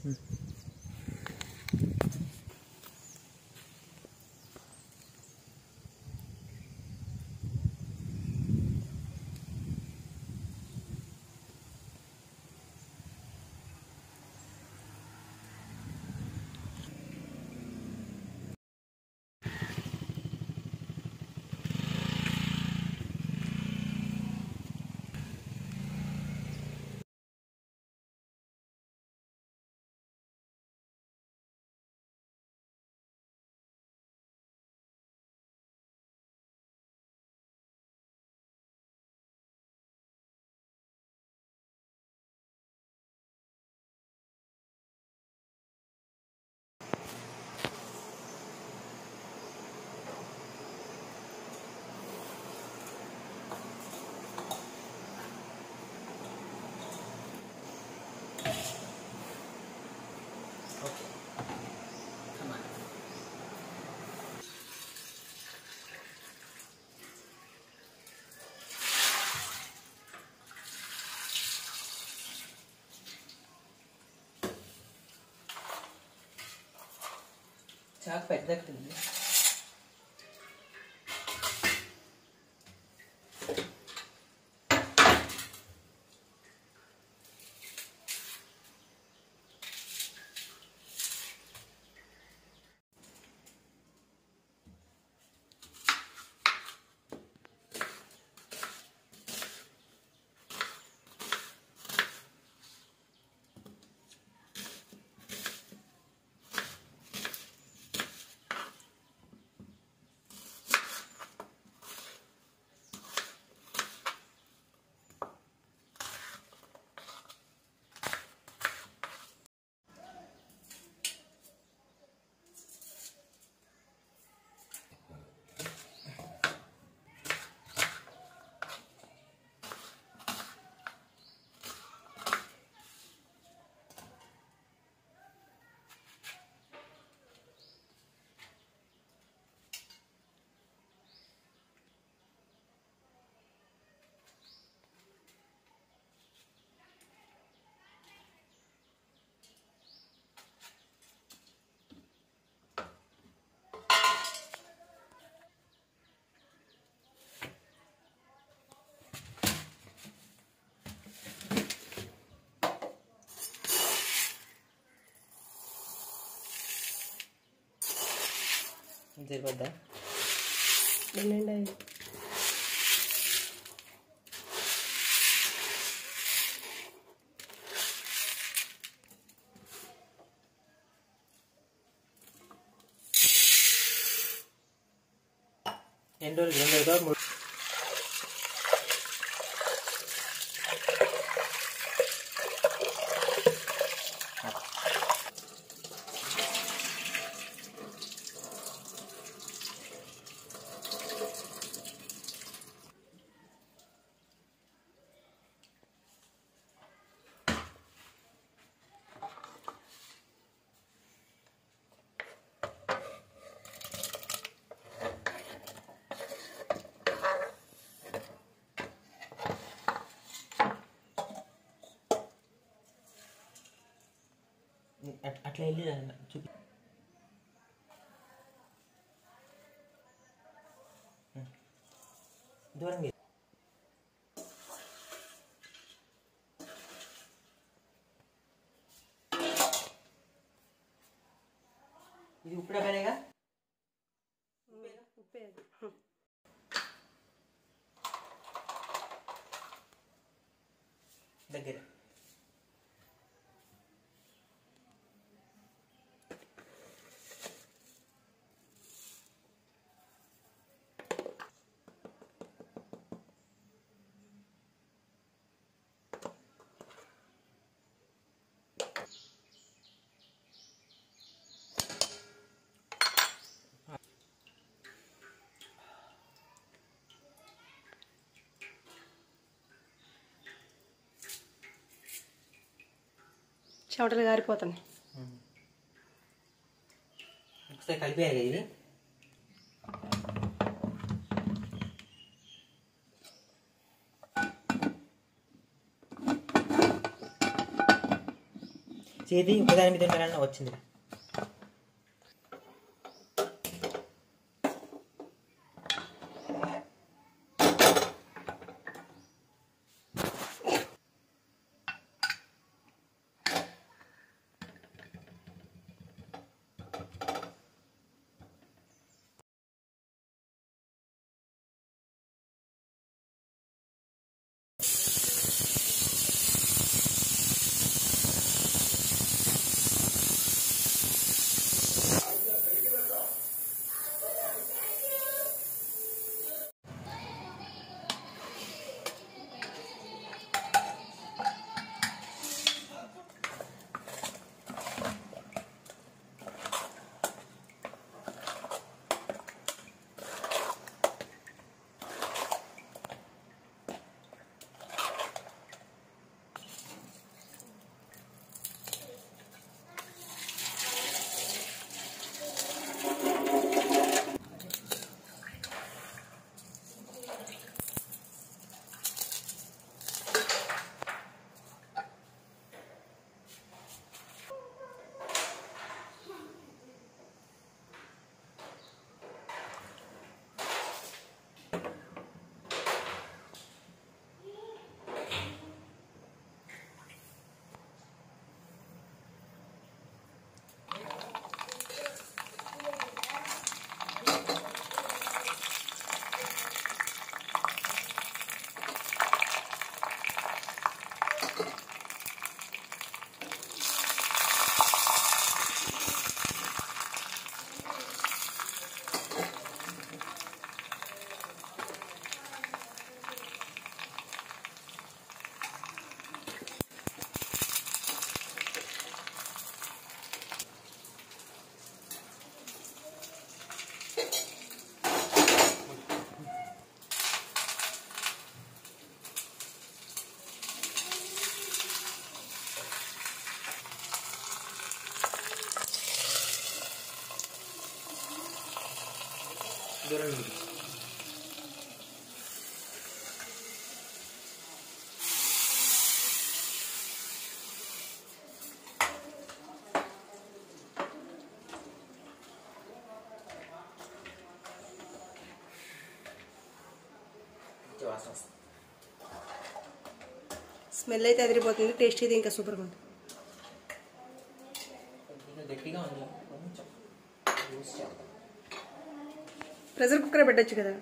Okay. Come on. చాకు పెద్దట్టుంది సరిపోద్దా ఎన్నండి అవి ఎన్ని రోజులు రెండు రోజులు మూడు అట్- అట్లా వెళ్ళి రా- చూపి ఉం. దూరంగా వెళ్ళు. ఇది ఇప్పుడు పనేగా ఉప్పే దగ్గర చెమటలు గారిపోతున్నాయి ఒకసారి కలిపేయాలి కదా ఇది చేతి ఒకదాని మీద ఉండాలన్న వచ్చింది దూరం నుండి. మంచి వాసన వస్తుంది. స్మెల్ అయితే అదిరిపోతుంది టేస్ట్ అయితే ఇంకా సూపర్గా ఉంటుంది కొంచెం గట్టిగా ఉంది కొంచెం యూస్ చేద్దాం ప్రెషర్ కుక్కర్ పెట్టచ్చు కదా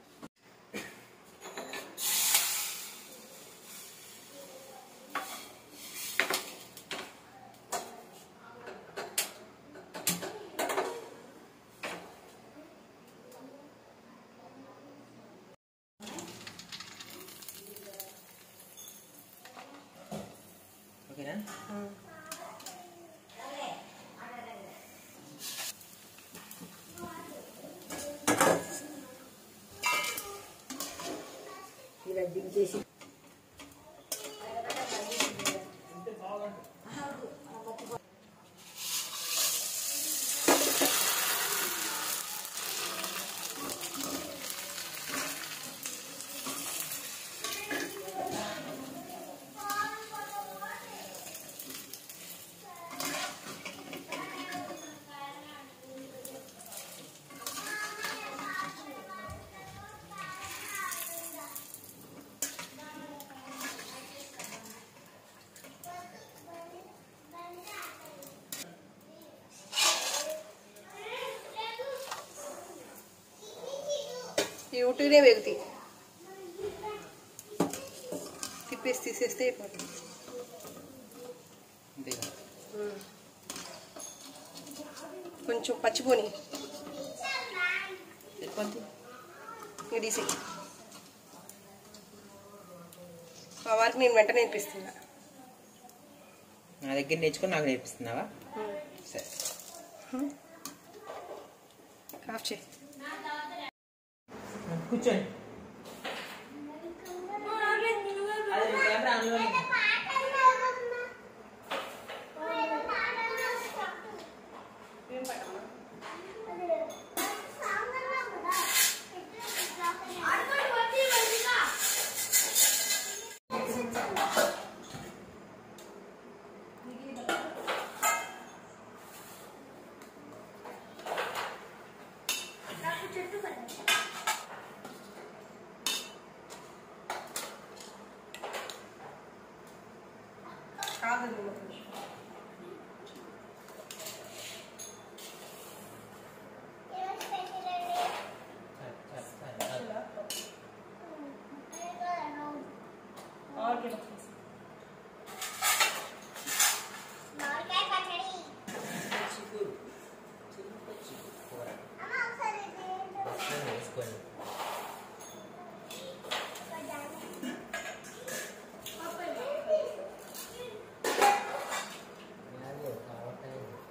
ఓకేనా ఈ ఉట్టినే వేగుతాయి తిప్పేసి తీసేస్తే అయిపోతుంది అంతేగా కొంచెం పచ్చిపోని సరిపోద్ది ఇంకా తీసి మా వారికి నేను వెంటనే నేర్పిస్తున్నా నా దగ్గర నేర్చుకొని నాకు నేర్పిస్తున్నావా సరే ఆఫ్ చేయి కూర్చోండి అదే మీ కెమెరా ఆన్లోనే ఉంది. ఆగదు ఒక నిమిషం. చాలు, చాలు, చాలు. ఆవకాయ పచ్చడి. చిగురు. చిలుక చిగురు కూర. బస్సులో వేసుకోండి. అలాగే ఒక ఆవకాయ ముక్క.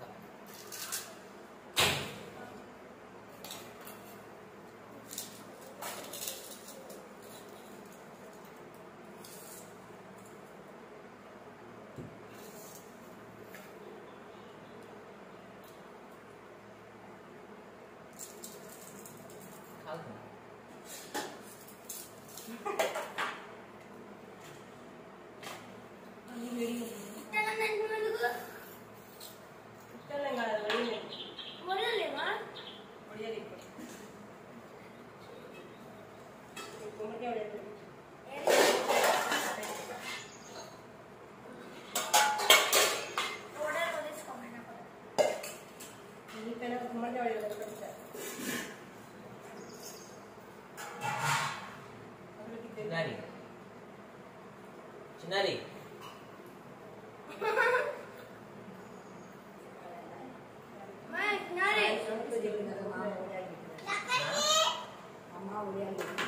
కాదు. అన్ని వేడిగా ఉన్నాయి. ఉత్తన్నం కాదు, అది వేడిగా ఉంది. వడియాలు ఇప్పుడు. ఈ గుమ్మడికాయ వడియాలు ఇప్పుడు. దీనిపైన గుమ్మడికాయ వడియాలు ఒకటి పెట్టారు. అందులోకి ఇద్దరు. చిన్నారి చిన్నారి సాయంత్రం చెప్పింది కదా, మా అమ్మ వడియాలు పెట్టింది. అమ్మ వడియాలు పెట్టింది.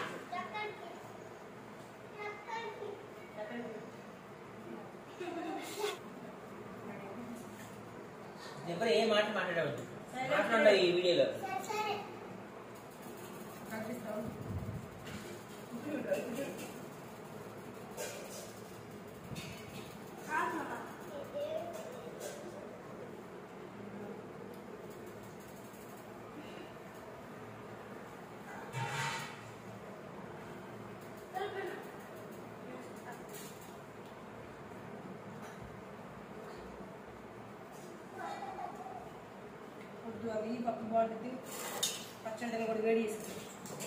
ఎవరు ఏ మాట మాట్లాడవద్దు మాట్లాడ ఈ వీడియోలో కనిపిస్తావు? వద్దు అవి పప్పు బాగుంటుంది పచ్చడి కూడా వేడి చేస్తుంది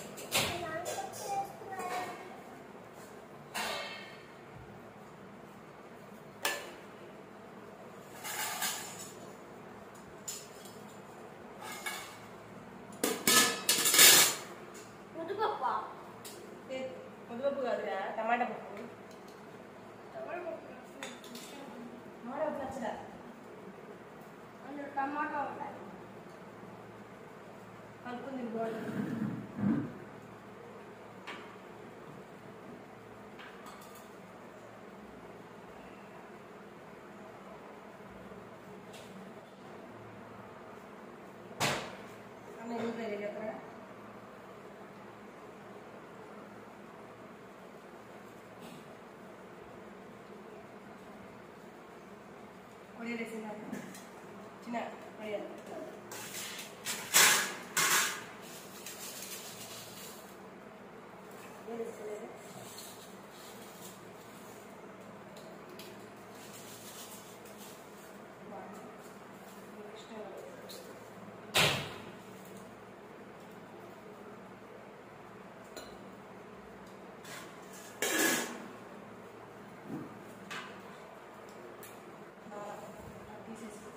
ఏ, ముద్దపప్పు కాదురా టమాటా పప్పు టమాటా పప్పు పచ్చడా టమాటా ఉండాలి కలుపుకుంది బాగుంటుంది అమ్మ ఎందుకు లేదు చెప్పరా కొడియాలు వేసిందా చిన్న కొడియాలు వేస్తలేదు తీసేసి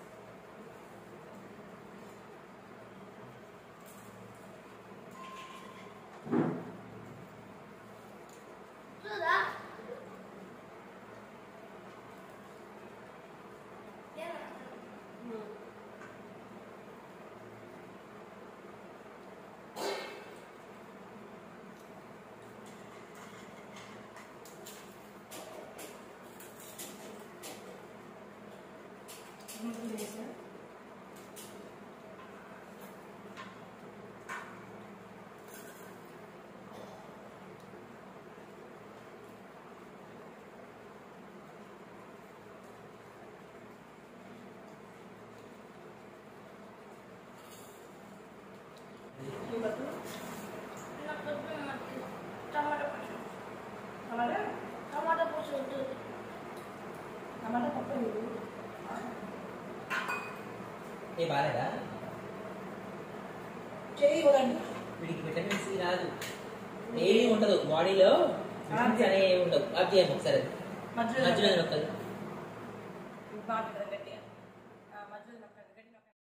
చూదా గుంటూరు వేసా ఇవ్వద్దు నాకు మనకి టమాటా పచ్చడి టమాటా టమాటా పచ్చడి ఉంటుంది టమాటా పప్పు ఇవ్వు. ఏ బాలేదా చేయి ఇవ్వదండి వీడికి విటమిన్ సి రాదు ఏమీ ఉండదు బాడీలో విటమిన్స్ అనేవి ఉండవు అది చేయండి ఒకసారి మధ్యలో మధ్యలో నొక్కదు బాగా